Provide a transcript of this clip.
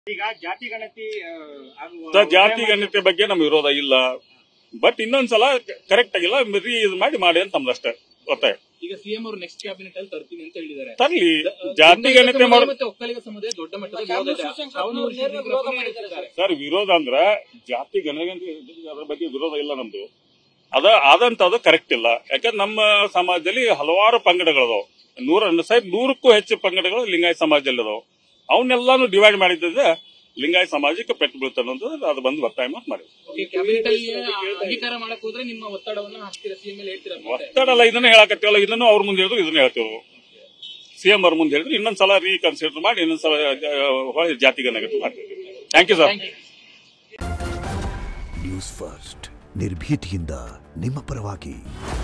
ಈಗ ಜಾತಿ ಗಣತಿ ಆ, ಆಗುವ ಸ- ಜಾತಿ ಗಣ್ಯತೆ ಬಗ್ಗೆ ನಮ್ಗೆ ವಿರೋಧ ಇಲ್ಲ ಬಟ್ ಇನ್ನೊಂದ್ಸಲ ಕರೆಕ್ಟ್ ಆಗಿಲ್ಲ ರೀ ಇದು ಮಾಡಿ ಮಾಡಿ ಅಂತ ನಮ್ದಷ್ಟೇ ಒತ್ತಾಯ ಈಗ ಸಿಎಂ ಅವರು ನೆಕ್ಸ್ಟ್ ಕ್ಯಾಬಿನೆಟ್ ಅಲ್ಲಿ ತರ್ತೀನಿ ಅಂತ ಹೇಳಿದ್ದಾರೆ ತರ್ಲಿ ಜಾತಿ ಗಣತೆ ಮಾಡ ಮತ್ತೆ ಒಕ್ಕಲಿಗ ಸಮುದಾಯ ದೊಡ್ಡ ಮಟ್ಟದ ವಿರೋಧ ಇದೆ. ಶಾವನೂರು ಶ್ರೀನಿವಾಸರಾವ್ ಹೇಳ್ತಿದ್ದಾರೆ. ಸರ್ ವಿರೋಧ ಅಂದ್ರ ಜಾತಿ ಗಣಗಣತೆ ಅದ್ರ ಬಗ್ಗೆ ವಿರೋಧ ಇಲ್ಲ ನಮ್ದು ಅದ ಆದಂತದ್ದು ಕರೆಕ್ಟ್ ಇಲ್ಲ ಯಾಕಂದ್ರೆ ನಮ್ಮ ಸಮಾಜದಲ್ಲಿ ಹಲವಾರು ಪಂಗಡಗಳದಾವ್ ನೂರ ಸಾಹೇಬ್ ನೂರಕ್ಕೂ ಹೆಚ್ಚು ಪಂಗಡಗಳು ಲಿಂಗಾಯತ ಸಮಾಜದಲ್ಲಿ ಅದಾವ ಅವನ್ನೆಲ್ಲಾನು ಡಿವೈಡ್ ಮಾಡಿದ್ರೆ ಲಿಂಗಾಯತ ಸಮಾಜಕ್ಕೆ ಪೆಟ್ಟು ಬೀಳ್ತಾನೆ ಅಂತ ಅದು ಬಂದು ಒತ್ತಾಯ ಮಾತು ಮಾಡಿ ಓಕೆ, ಕ್ಯಾಬಿನೆಟ್ ಅಲ್ಲಿ ಅಂಗೀಕಾರ ಮಾಡಕ್ ಹೋದ್ರೆ ನಿಮ್ಮ ಒತ್ತಡವನ್ನ ಹಾಕ್ತೀರಾ ಸಿಎಂ ಮೇಲೆ ಹೇಳ್ತೀರಾ ಮತ್ತೆ? ಒತ್ತಡ ಅಲ್ಲ ಇದನ್ನ ಹೇಳಕತ್ತೀವಲ್ಲ ಇದನ್ನು ಅವ್ರ ಮುಂದೆ ಹೇಳಿದ್ರು ಇದನ್ನ ಹೇಳ್ತೇವೆ ಸಿಎಂ ಅವ್ರ ಮುಂದೆ ಹೇಳಿದ್ರು ಇನ್ನೊಂದ್ಸಲ ರೀಕನ್ಸಿಡರ್ ಮಾಡಿ ಇನ್ನೊಂದ್ಸಲ ಆ, ಹೊಳ್ಳಿ ಜಾತಿ ಗಣಗಣತೆ ಮಾಡ್ತೀವಿ thank you sir Thank you. News first ನಿರ್ಭೀತಿಯಿಂದ ನಿಮ್ಮ ಪರವಾಗಿ